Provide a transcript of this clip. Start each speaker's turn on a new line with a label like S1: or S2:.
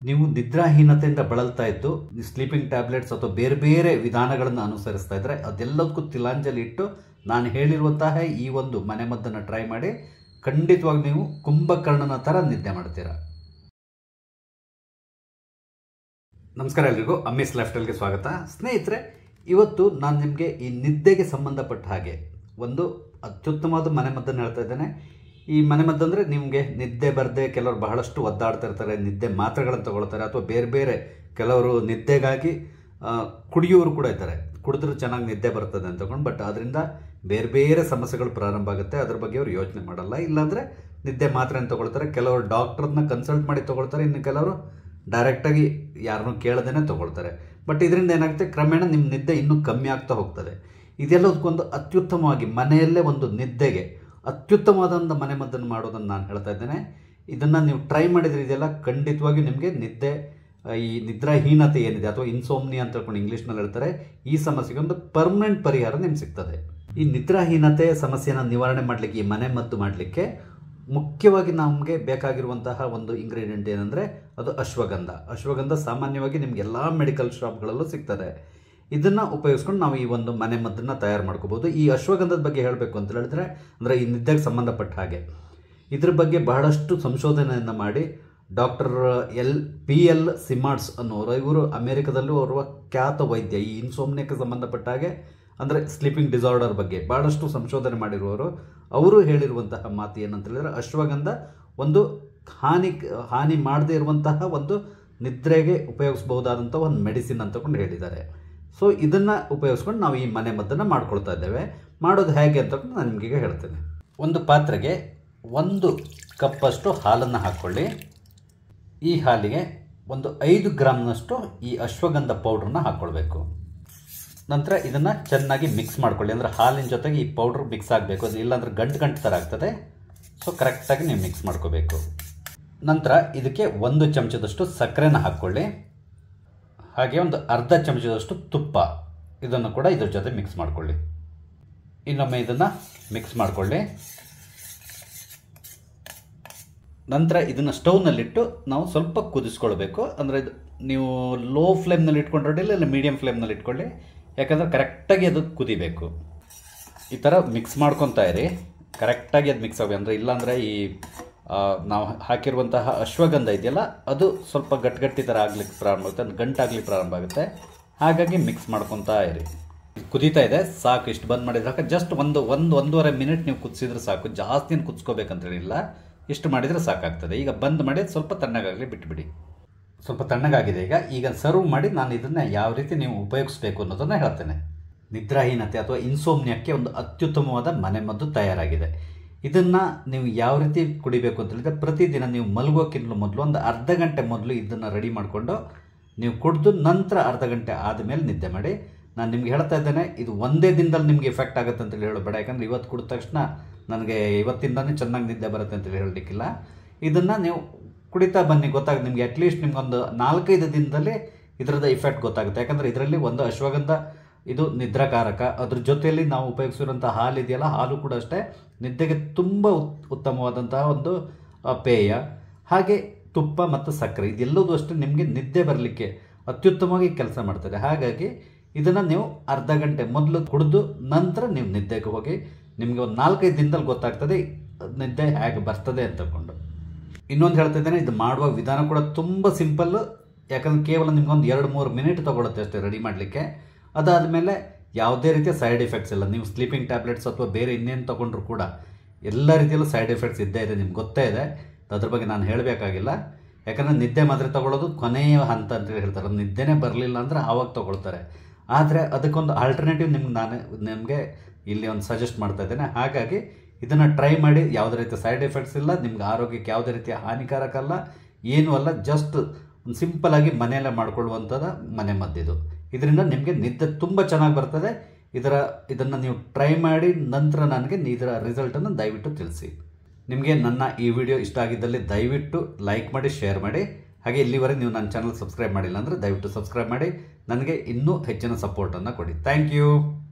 S1: ನೀವು ನಿದ್ರಾಹೀನತೆಯಿಂದ ಬಳಲ್ತಾ ಇದ್ದು ಸ್ಲೀಪಿಂಗ್ ಟ್ಯಾಬ್ಲೆಟ್ಸ್ ಅಥವಾ ಬೇರೆ ಬೇರೆ ವಿಧಾನಗಳನ್ನು ಅನುಸರಿಸ್ತಾ ಇದ್ರೆ ಅದೆಲ್ಲದಕ್ಕೂ ತಿಲಾಂಜಲಿ ಇಟ್ಟು ನಾನು ಹೇಳಿರುವಂತಹ ಈ ಒಂದು ಮನೆಮದ್ದನ್ನು ಟ್ರೈ ಮಾಡಿ ಖಂಡಿತವಾಗಿ ನೀವು ಕುಂಭಕರ್ಣನ ಥರ ನಿದ್ದೆ ಮಾಡ್ತೀರಾ ನಮಸ್ಕಾರ ಎಲ್ರಿಗೂ ಅಮ್ಮಿಸ್ ಲೈಫ್ಸ್ಟೈಲ್ಗೆ ಸ್ವಾಗತ ಸ್ನೇಹಿತರೆ ಇವತ್ತು ನಾನು ನಿಮಗೆ ಈ ನಿದ್ದೆಗೆ ಸಂಬಂಧಪಟ್ಟ ಹಾಗೆ ಒಂದು ಅತ್ಯುತ್ತಮವಾದ ಮನೆಮದ್ದನ್ನು ಹೇಳ್ತಾ ಇದ್ದೇನೆ ಈ ಮನೆಮದ್ದು ಅಂದರೆ ನಿಮಗೆ ನಿದ್ದೆ ಬರದೆ ಕೆಲವರು ಬಹಳಷ್ಟು ಒದ್ದಾಡ್ತಾ ಇರ್ತಾರೆ ನಿದ್ದೆ ಮಾತ್ರೆಗಳನ್ನು ತಗೊಳ್ತಾರೆ ಅಥವಾ ಬೇರೆ ಬೇರೆ ಕೆಲವರು ನಿದ್ದೆಗಾಗಿ ಆ, ಕುಡಿಯೋರು ಕೂಡ ಇದ್ದಾರೆ ಕುಡಿದ್ರೆ ಚೆನ್ನಾಗಿ ನಿದ್ದೆ ಬರ್ತದೆ ಅಂತ ತಗೊಂಡು ಬಟ್ ಅದರಿಂದ ಬೇರೆ ಬೇರೆ ಸಮಸ್ಯೆಗಳು ಪ್ರಾರಂಭ ಆಗುತ್ತೆ ಅದ್ರ ಬಗ್ಗೆ ಅವರು ಯೋಚನೆ ಮಾಡಲ್ಲ ಇಲ್ಲಾಂದರೆ ನಿದ್ದೆ ಮಾತ್ರೆಯನ್ನು ತಗೊಳ್ತಾರೆ ಕೆಲವರು ಡಾಕ್ಟ್ರನ್ನ ಕನ್ಸಲ್ಟ್ ಮಾಡಿ ತಗೊಳ್ತಾರೆ ಇನ್ನು ಕೆಲವರು ಡೈರೆಕ್ಟಾಗಿ ಯಾರನ್ನೂ ಕೇಳದೇನೆ ತಗೊಳ್ತಾರೆ ಬಟ್ ಇದರಿಂದ ಏನಾಗುತ್ತೆ ಕ್ರಮೇಣ ನಿಮ್ಮ ನಿದ್ದೆ ಇನ್ನೂ ಕಮ್ಮಿ ಆಗ್ತಾ ಹೋಗ್ತದೆ ಇದೆಲ್ಲದಕ್ಕೊಂದು ಅತ್ಯುತ್ತಮವಾಗಿ ಮನೆಯಲ್ಲೇ ಒಂದು ನಿದ್ದೆಗೆ ಅತ್ಯುತ್ತಮವಾದಂಥ ಮನೆಮದ್ದನ್ನು ಮಾಡೋದನ್ನು ನಾನು ಹೇಳ್ತಾ ಇದ್ದೇನೆ ಇದನ್ನು ನೀವು ಟ್ರೈ ಮಾಡಿದ್ರೆ ಇದೆಲ್ಲ ಖಂಡಿತವಾಗಿಯೂ ನಿಮಗೆ ನಿದ್ದೆ ಆ, ಈ ನಿದ್ರಾಹೀನತೆ ಏನಿದೆ ಅಥವಾ ಇನ್ಸೋಮ್ನಿ ಅಂತ ಹೇಳ್ಕೊಂಡು ಇಂಗ್ಲೀಷ್ನಲ್ಲಿ ಹೇಳ್ತಾರೆ ಈ ಸಮಸ್ಯೆಗೆ ಒಂದು ಪರ್ಮನೆಂಟ್ ಪರಿಹಾರ ನಿಮ್ಗೆ ಸಿಗ್ತದೆ ಈ ನಿದ್ರಾಹೀನತೆ ಸಮಸ್ಯೆನ ನಿವಾರಣೆ ಮಾಡಲಿಕ್ಕೆ ಈ ಮನೆಮದ್ದು ಮಾಡಲಿಕ್ಕೆ ಮುಖ್ಯವಾಗಿ ನಮಗೆ ಬೇಕಾಗಿರುವಂತಹ ಒಂದು ಇಂಗ್ರೀಡಿಯೆಂಟ್ ಏನಂದರೆ ಅದು ಅಶ್ವಗಂಧ ಅಶ್ವಗಂಧ ಸಾಮಾನ್ಯವಾಗಿ ನಿಮ್ಗೆ ಎಲ್ಲ ಮೆಡಿಕಲ್ ಶಾಪ್ಗಳಲ್ಲೂ ಸಿಗ್ತದೆ ಇದನ್ನು ಉಪಯೋಗಿಸ್ಕೊಂಡು ನಾವು ಈ ಒಂದು ಮನೆಮದ್ದನ್ನು ತಯಾರು ಮಾಡ್ಕೋಬೋದು ಈ ಅಶ್ವಗಂಧದ ಬಗ್ಗೆ ಹೇಳಬೇಕು ಅಂತ ಹೇಳಿದ್ರೆ ಅಂದರೆ ಈ ನಿದ್ದೆಗೆ ಸಂಬಂಧಪಟ್ಟ ಹಾಗೆ ಇದ್ರ ಬಗ್ಗೆ ಬಹಳಷ್ಟು ಸಂಶೋಧನೆಯನ್ನು ಮಾಡಿ ಡಾಕ್ಟರ್ ಎಲ್ ಪಿ ಎಲ್ ಸಿಮಾರ್ಟ್ಸ್ ಅನ್ನೋರು ಇವರು ಅಮೆರಿಕದಲ್ಲೂ ಓರ್ವ ಖ್ಯಾತ ವೈದ್ಯ ಈ ಇನ್ಸೋಮ್ನಿಯಕ್ಕೆ ಸಂಬಂಧಪಟ್ಟ ಹಾಗೆ ಅಂದರೆ ಸ್ಲೀಪಿಂಗ್ ಡಿಸಾರ್ಡರ್ ಬಗ್ಗೆ ಭಾಳಷ್ಟು ಸಂಶೋಧನೆ ಮಾಡಿರುವವರು ಅವರು ಹೇಳಿರುವಂತಹ ಮಾತು ಏನಂತ ಹೇಳಿದ್ರೆ ಅಶ್ವಗಂಧ ಒಂದು ಹಾನಿ ಹಾನಿ ಮಾಡದೇ ಇರುವಂತಹ ಒಂದು ನಿದ್ರೆಗೆ ಉಪಯೋಗಿಸಬಹುದಾದಂಥ ಒಂದು ಮೆಡಿಸಿನ್ ಅಂತಕೊಂಡು ಹೇಳಿದ್ದಾರೆ ಸೊ ಇದನ್ನು ಉಪಯೋಗಿಸ್ಕೊಂಡು ನಾವು ಈ ಮನೆ ಮದ್ದನ್ನು ಮಾಡ್ಕೊಳ್ತಾ ಇದ್ದೇವೆ ಮಾಡೋದು ಹೇಗೆ ಅಂತ ನಾನು ನಿಮಗೆ ಹೇಳ್ತೇನೆ ಒಂದು ಪಾತ್ರೆಗೆ ಒಂದು ಕಪ್ಪಷ್ಟು ಹಾಲನ್ನು ಹಾಕ್ಕೊಳ್ಳಿ ಈ ಹಾಲಿಗೆ ಒಂದು ಐದು ಗ್ರಾಮ್ನಷ್ಟು ಈ ಅಶ್ವಗಂಧ ಪೌಡ್ರನ್ನ ಹಾಕ್ಕೊಳ್ಬೇಕು ನಂತರ ಇದನ್ನು ಚೆನ್ನಾಗಿ ಮಿಕ್ಸ್ ಮಾಡ್ಕೊಳ್ಳಿ ಅಂದರೆ ಹಾಲಿನ ಜೊತೆಗೆ ಈ ಪೌಡ್ರ್ ಮಿಕ್ಸ್ ಆಗಬೇಕು ಅದು ಇಲ್ಲಾಂದ್ರೆ ಗಂಟು ಗಂಟು ಥರ ಆಗ್ತದೆ ಸೊ ಕರೆಕ್ಟಾಗಿ ನೀವು ಮಿಕ್ಸ್ ಮಾಡ್ಕೋಬೇಕು ನಂತರ ಇದಕ್ಕೆ ಒಂದು ಚಮಚದಷ್ಟು ಸಕ್ಕರೆನ ಹಾಕ್ಕೊಳ್ಳಿ ಹಾಗೆ ಒಂದು ಅರ್ಧ ಚಮಚದಷ್ಟು ತುಪ್ಪ ಇದನ್ನು ಕೂಡ ಇದ್ರ ಜೊತೆ ಮಿಕ್ಸ್ ಮಾಡ್ಕೊಳ್ಳಿ ಇನ್ನೊಮ್ಮೆ ಇದನ್ನು ಮಿಕ್ಸ್ ಮಾಡ್ಕೊಳ್ಳಿ ನಂತರ ಇದನ್ನು ಸ್ಟವ್ನಲ್ಲಿಟ್ಟು ನಾವು ಸ್ವಲ್ಪ ಕುದಿಸ್ಕೊಳ್ಬೇಕು ಅಂದರೆ ಇದು ನೀವು ಲೋ ಫ್ಲೇಮ್ನಲ್ಲಿ ಇಟ್ಕೊಂಡು ಅಡ್ಡಿಲ್ಲ ಇಲ್ಲ ಮೀಡಿಯಮ್ ಫ್ಲೇಮ್ನಲ್ಲಿ ಇಟ್ಕೊಳ್ಳಿ ಯಾಕಂದರೆ ಕರೆಕ್ಟಾಗಿ ಅದು ಕುದಿಬೇಕು ಈ ಥರ ಮಿಕ್ಸ್ ಮಾಡ್ಕೊತಾ ಇರಿ ಕರೆಕ್ಟಾಗಿ ಅದು ಮಿಕ್ಸ್ ಆಗಬೇಕು ಅಂದರೆ ಇಲ್ಲಾಂದರೆ ಈ ಆ, ನಾವು ಹಾಕಿರುವಂತಹ ಅಶ್ವಗಂಧ ಇದೆಯಲ್ಲ ಅದು ಸ್ವಲ್ಪ ಗಟ್ಟಿಗಟ್ಟಿ ಥರ ಆಗ್ಲಿಕ್ಕೆ ಪ್ರಾರಂಭ ಆಗುತ್ತೆ ಅದು ಗಂಟಾಗ್ಲಿಕ್ಕೆ ಪ್ರಾರಂಭ ಆಗುತ್ತೆ ಹಾಗಾಗಿ ಮಿಕ್ಸ್ ಮಾಡ್ಕೊತಾ ಇರಿ ಇದು ಕುದೀತಾ ಇದೆ ಸಾಕು ಇಷ್ಟು ಬಂದ್ ಮಾಡಿದ್ರೆ ಸಾಕು ಜಸ್ಟ್ ಒಂದು ಒಂದು ಒಂದೂವರೆ ಮಿನಿಟ್ ನೀವು ಕುದಿಸಿದ್ರೆ ಸಾಕು ಜಾಸ್ತಿ ಏನು ಕುದಿಸ್ಕೋಬೇಕಂತೇಳಿಲ್ಲ ಇಷ್ಟು ಮಾಡಿದರೆ ಸಾಕಾಗ್ತದೆ ಈಗ ಬಂದ್ ಮಾಡಿ ಅದ್ ಸ್ವಲ್ಪ ತಣ್ಣಗಾಗಲಿ ಬಿಟ್ಬಿಡಿ ಸ್ವಲ್ಪ ತಣ್ಣಗಾಗಿದೆ ಈಗ ಈಗ ಸರ್ವ್ ಮಾಡಿ ನಾನು ಇದನ್ನು ಯಾವ ರೀತಿ ನೀವು ಉಪಯೋಗಿಸ್ಬೇಕು ಅನ್ನೋದನ್ನು ಹೇಳ್ತೇನೆ ನಿದ್ರಾಹೀನತೆ ಅಥವಾ ಇನ್ಸೋಮ್ನಿಯಕ್ಕೆ ಒಂದು ಅತ್ಯುತ್ತಮವಾದ ಮನೆಮದ್ದು ತಯಾರಾಗಿದೆ ಇದನ್ನು ನೀವು ಯಾವ ರೀತಿ ಕುಡಿಬೇಕು ಅಂತ ಹೇಳಿದ್ರೆ ಪ್ರತಿದಿನ ನೀವು ಮಲಗೋಕ್ಕಿಂತ ಮೊದಲು ಒಂದು ಅರ್ಧ ಗಂಟೆ ಮೊದಲು ಇದನ್ನು ರೆಡಿ ಮಾಡಿಕೊಂಡು ನೀವು ಕುಡಿದು ನಂತರ ಅರ್ಧ ಗಂಟೆ ಆದಮೇಲೆ ನಿದ್ದೆ ಮಾಡಿ ನಾನು ನಿಮ್ಗೆ ಹೇಳ್ತಾ ಇದ್ದೇನೆ ಇದು ಒಂದೇ ದಿನದಲ್ಲಿ ನಿಮಗೆ ಎಫೆಕ್ಟ್ ಆಗುತ್ತೆ ಅಂತೇಳಿ ಹೇಳಬೇಡ ಯಾಕಂದರೆ ಇವತ್ತು ಕುಡಿದ ತಕ್ಷಣ ನನಗೆ ಇವತ್ತಿಂದನೇ ಚೆನ್ನಾಗಿ ನಿದ್ದೆ ಬರುತ್ತೆ ಅಂತೇಳಿ ಹೇಳಲಿಕ್ಕಿಲ್ಲ ಇದನ್ನು ನೀವು ಕುಡಿತಾ ಬನ್ನಿ ಗೊತ್ತಾಗುತ್ತೆ ನಿಮಗೆ ಅಟ್ಲೀಸ್ಟ್ ನಿಮ್ಗೊಂದು ನಾಲ್ಕೈದು ದಿನದಲ್ಲಿ ಇದರದ ಇಫೆಕ್ಟ್ ಗೊತ್ತಾಗುತ್ತೆ ಯಾಕಂದರೆ ಇದರಲ್ಲಿ ಒಂದು ಅಶ್ವಗಂಧ ಇದು ನಿದ್ರಾಕಾರಕ ಅದ್ರ ಜೊತೆಯಲ್ಲಿ ನಾವು ಉಪಯೋಗಿಸಿರುವಂಥ ಹಾಲು ಇದೆಯಲ್ಲ ಹಾಲು ಕೂಡ ಅಷ್ಟೇ ನಿದ್ದೆಗೆ ತುಂಬ ಉತ್- ಉತ್ತಮವಾದಂತಹ ಒಂದು ಆ, ಪೇಯ ಹಾಗೆ ತುಪ್ಪ ಮತ್ತು ಸಕ್ಕರೆ ಇದೆಲ್ಲದೂ ಅಷ್ಟೇ ನಿಮಗೆ ನಿದ್ದೆ ಬರಲಿಕ್ಕೆ ಅತ್ಯುತ್ತಮವಾಗಿ ಕೆಲಸ ಮಾಡ್ತದೆ ಹಾಗಾಗಿ ಇದನ್ನು ನೀವು ಅರ್ಧ ಗಂಟೆ ಮೊದಲು ಕುಡಿದು ನಂತರ ನೀವು ನಿದ್ದೆಗೆ ಹೋಗಿ ನಿಮಗೆ ಒಂದು ನಾಲ್ಕೈದು ದಿನದಲ್ಲಿ ಗೊತ್ತಾಗ್ತದೆ ನಿದ್ದೆ ಹೇಗೆ ಬರ್ತದೆ ಅಂತಕೊಂಡು ಇನ್ನೊಂದು ಹೇಳ್ತಾ ಇದ್ದೇನೆ ಇದು ಮಾಡುವ ವಿಧಾನ ಕೂಡ ತುಂಬ ಸಿಂಪಲ್ಲು ಯಾಕಂದ್ರೆ ಕೇವಲ ನಿಮ್ಗೊಂದು ಎರಡು ಮೂರು ಮಿನಿಟ್ ತಗೊಳುತ್ತೆ ಅಷ್ಟೇ ರೆಡಿ ಮಾಡಲಿಕ್ಕೆ ಅದಾದಮೇಲೆ ಯಾವುದೇ ರೀತಿಯ ಸೈಡ್ ಎಫೆಕ್ಟ್ಸ್ ಇಲ್ಲ ನೀವು ಸ್ಲೀಪಿಂಗ್ ಟ್ಯಾಬ್ಲೆಟ್ಸ್ ಅಥವಾ ಬೇರೆ ಇನ್ನೇನು ತೊಗೊಂಡ್ರು ಕೂಡ ಎಲ್ಲ ರೀತಿಯಲ್ಲೂ ಸೈಡ್ ಎಫೆಕ್ಟ್ಸ್ ಇದ್ದೇ ಇದೆ ನಿಮ್ಗೆ ಗೊತ್ತೇ ಇದೆ ಅದ್ರ ಬಗ್ಗೆ ನಾನು ಹೇಳಬೇಕಾಗಿಲ್ಲ ಯಾಕಂದರೆ ನಿದ್ದೆ ಮಾತ್ರೆ ತಗೊಳ್ಳೋದು ಕೊನೆಯ ಹಂತ ಅಂತ ಹೇಳ್ತಾರೆ ಅದು ನಿದ್ದೆನೇ ಬರಲಿಲ್ಲ ಅಂದರೆ ಆವಾಗ ತಗೊಳ್ತಾರೆ ಆದರೆ ಅದಕ್ಕೊಂದು ಆಲ್ಟರ್ನೇಟಿವ್ ನಿಮ್ಗೆ ನಾನು ನಿಮಗೆ ಇಲ್ಲಿ ಒಂದು ಸಜೆಸ್ಟ್ ಮಾಡ್ತಾ ಇದ್ದೇನೆ ಹಾಗಾಗಿ ಇದನ್ನು ಟ್ರೈ ಮಾಡಿ ಯಾವುದೇ ರೀತಿಯ ಸೈಡ್ ಎಫೆಕ್ಟ್ಸ್ ಇಲ್ಲ ನಿಮ್ಗೆ ಆರೋಗ್ಯಕ್ಕೆ ಯಾವುದೇ ರೀತಿಯ ಹಾನಿಕಾರಕ ಅಲ್ಲ ಏನೂ ಅಲ್ಲ ಜಸ್ಟ್ ಒಂದು ಸಿಂಪಲಾಗಿ ಮನೆಯಲ್ಲೇ ಮಾಡ್ಕೊಳ್ಳುವಂಥದ್ದು ಮನೆ ಮದ್ದಿದು ಇದರಿಂದ ನಿಮಗೆ ನಿದ್ದೆ ತುಂಬ ಚೆನ್ನಾಗಿ ಬರ್ತದೆ ಇದರ ಇದನ್ನು ನೀವು ಟ್ರೈ ಮಾಡಿ ನಂತರ ನನಗೆ ಇದರ ರಿಸಲ್ಟನ್ನು ದಯವಿಟ್ಟು ತಿಳಿಸಿ ನಿಮಗೆ ನನ್ನ ಈ ವಿಡಿಯೋ ಇಷ್ಟ ಆಗಿದ್ದಲ್ಲಿ ದಯವಿಟ್ಟು ಲೈಕ್ ಮಾಡಿ ಶೇರ್ ಮಾಡಿ ಹಾಗೆ ಇಲ್ಲಿವರೆಗೆ ನೀವು ನನ್ನ ಚಾನಲ್ ಸಬ್ಸ್ಕ್ರೈಬ್ ಮಾಡಿಲ್ಲ ಅಂದರೆ ದಯವಿಟ್ಟು ಸಬ್ಸ್ಕ್ರೈಬ್ ಮಾಡಿ ನನಗೆ ಇನ್ನೂ ಹೆಚ್ಚಿನ ಸಪೋರ್ಟನ್ನು ಕೊಡಿ ಥ್ಯಾಂಕ್ ಯು